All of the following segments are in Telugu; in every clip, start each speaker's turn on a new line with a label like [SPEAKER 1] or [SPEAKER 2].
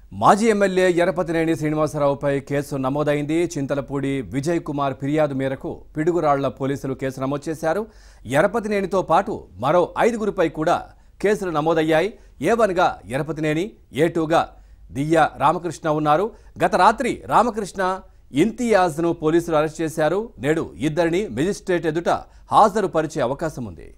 [SPEAKER 1] మాజీ ఎమ్మెల్యే ఎరపతినేని శ్రీనివాసరావుపై కేసు నమోదైంది చింతలపూడి విజయ్ కుమార్ ఫిర్యాదు మేరకు పిడుగురాళ్ల పోలీసులు కేసు నమోదు చేశారు ఎరపతినేనితో పాటు మరో ఐదుగురిపై కూడా కేసులు నమోదయ్యాయి ఏ వన్గా ఎరపతినేని ఏ టూగా దియ్య రామకృష్ణ ఉన్నారు గత రాత్రి రామకృష్ణ ఇంతియాజ్ను పోలీసులు అరెస్ట్ చేశారు నేడు ఇద్దరిని మెజిస్ట్రేట్ ఎదుట హాజరుపరిచే అవకాశం ఉంది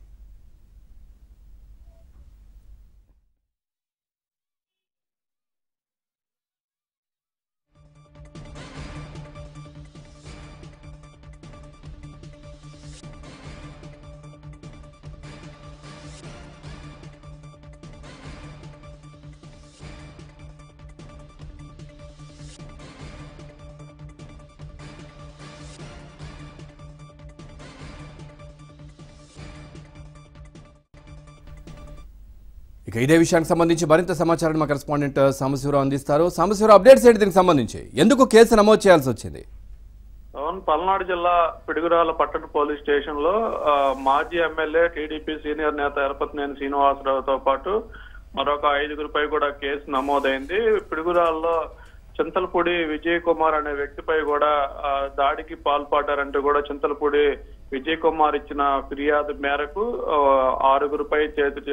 [SPEAKER 1] ఇక ఇదే విషయానికి సంబంధించి మరింత సమాచారం మా కరెస్పాండెంట్ సాంబశివరావు అందిస్తారు సాంబశివరావు అప్డేట్స్ ఏంటి దీనికి సంబంధించి ఎందుకు కేసు నమోదు చేయాల్సి వచ్చింది
[SPEAKER 2] అవును పల్నాడు జిల్లా పిడుగురాల పట్టణ పోలీస్ స్టేషన్ లో ఆ, మాజీ ఎమ్మెల్యే టీడీపీ సీనియర్ నేత ఎరపతినేని శ్రీనివాసరావుతో పాటు మరొక ఐదుగురిపై కూడా కేసు నమోదైంది పిడుగురాల్లో చింతలపూడి విజయ్ కుమార్ అనే వ్యక్తిపై కూడా ఆ, దాడికి పాల్పడ్డారంటూ కూడా చింతలపూడి విజయ్ కుమార్ ఇచ్చిన ఫిర్యాదు మేరకు ఆ, ఆరుగురిపై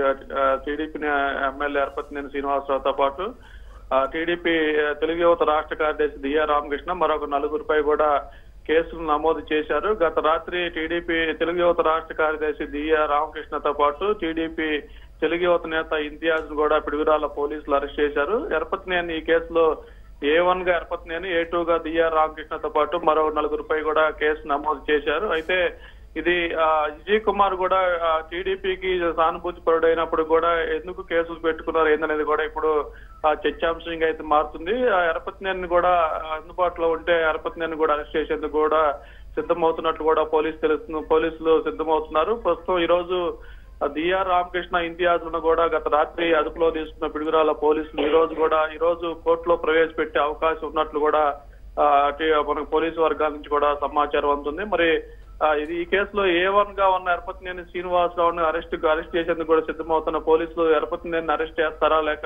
[SPEAKER 2] టీడీపీ ఎమ్మెల్యే ఎరపతినేని శ్రీనివాసరావుతో పాటు ఆ, టీడీపీ తెలుగు యువత రాష్ట్ర కార్యదర్శి దియా రామకృష్ణ మరొక నలుగురిపై కూడా కేసులు నమోదు చేశారు గత రాత్రి టీడీపీ తెలుగు యువత రాష్ట్ర కార్యదర్శి దియా రామకృష్ణతో పాటు టీడీపీ తెలుగు యువత నేత ఇంతియాజ్ కూడా పిడుగురాల పోలీసులు అరెస్ట్ చేశారు ఎరపతినేని ఈ కేసులో ఏ వన్ గా ఎరపతినేని ఏ టూ గా దియా రామకృష్ణతో పాటు మరో నలుగురిపై కూడా కేసు నమోదు చేశారు అయితే ఇది ఆ, విజయ్ కుమార్ కూడా ఆ, టీడీపీకి సానుభూతి పరుడైనప్పుడు కూడా ఎందుకు కేసులు పెట్టుకున్నారు ఏందనేది కూడా ఇప్పుడు ఆ, చర్చాంశంగా అయితే మారుతుంది ఆ ఎరపతినేని కూడా అందుబాటులో ఉంటే ఎరపతినేని కూడా అరెస్ట్ చేసేందుకు కూడా సిద్ధమవుతున్నట్లు కూడా పోలీసు తెలుస్తుంది పోలీసులు సిద్ధమవుతున్నారు ప్రస్తుతం ఈ రోజు ఆ, దియార్ రామకృష్ణ ఇంతియాజ్లను కూడా గత రాత్రి అదుపులో తీసుకున్న పిడుగురాల పోలీసులు ఈ రోజు కూడా ఈ రోజు కోర్టులో ప్రవేశపెట్టే అవకాశం ఉన్నట్లు కూడా ఆ, అటు మనకు పోలీసు వర్గాల నుంచి కూడా సమాచారం అందుతుంది మరి ఆ, ఇది ఈ కేసులో ఏ వన్ గా ఉన్న ఎరపతినేని శ్రీనివాసరావుని అరెస్ట్ అరెస్ట్ చేసేందుకు కూడా సిద్ధమవుతున్న పోలీసులు ఎరపతినేని అరెస్ట్ చేస్తారా లేక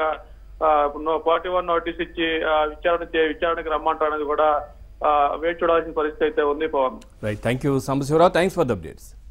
[SPEAKER 2] ఫార్టీ వన్ నోటీస్ ఇచ్చి ఆ, విచారణ చే- విచారణకు రమ్మంటారు అనేది కూడా ఆ, వేచి చూడాల్సిన పరిస్థితి అయితే ఉంది Pavan
[SPEAKER 1] right thank you Sambasivarao thanks for the updates